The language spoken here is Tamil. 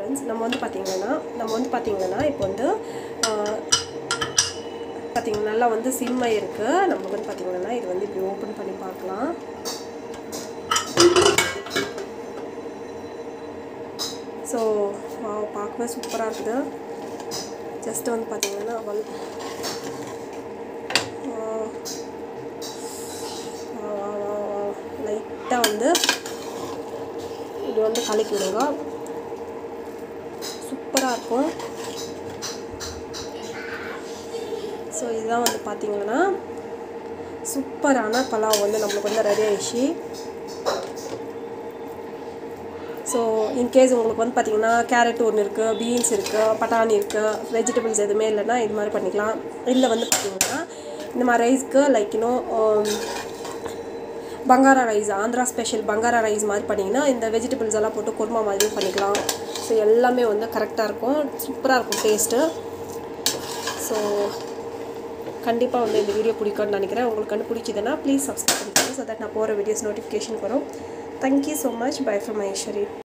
ஃப்ரெண்ட்ஸ் நம்ம வந்து பார்த்திங்கன்னா நம்ம வந்து பார்த்திங்கன்னா இப்போ வந்து பார்த்திங்கன்னா நல்லா வந்து சிம்மை இருக்குது நமக்கு வந்து பார்த்திங்கன்னா இது வந்து இப்படி ஓப்பன் பண்ணி பார்க்கலாம் ஸோ பார்க்கவே சூப்பராக இருக்குது ஜஸ்ட் வந்து பார்த்திங்கன்னா அவள் லைட்டாக வந்து இது வந்து கலக்கி விடுங்க சூப்பராக இருக்கும் ஸோ இதுதான் வந்து பார்த்திங்கன்னா சூப்பரான பலாவ் வந்து நம்மளுக்கு வந்து ரெடி ஆயிடுச்சு ஸோ இன்கேஸ் உங்களுக்கு வந்து பார்த்திங்கன்னா கேரட் ஒன்று இருக்குது பீன்ஸ் இருக்குது பட்டாணி இருக்குது வெஜிடபிள்ஸ் எதுவுமே இல்லைன்னா இது மாதிரி பண்ணிக்கலாம் இல்லை வந்து பார்த்திங்கன்னா இந்த மாதிரி ரைஸ்க்கு லைக் இன்னும் Bangara rice Andhra special Bangara rice மாதிரி பண்ணிங்கன்னா இந்த வெஜிடபிள்ஸ் எல்லாம் போட்டு குருமா மாதிரியும் பண்ணிக்கலாம் ஸோ எல்லாமே வந்து கரெக்டாக இருக்கும் சூப்பராக இருக்கும் டேஸ்ட்டு ஸோ கண்டிப்பாக வந்து இந்த வீடியோ பிடிக்கும்னு நினைக்கிறேன் உங்களுக்கு வந்து பிடிச்சதுன்னா ப்ளீஸ் சப்ஸ்கிரைப் பண்ணிக்கோங்க ஸோ தட் நான் போகிற வீடியோஸ் நோட்டிஃபிகேஷன் வரும் thank you so much bye from Maheswari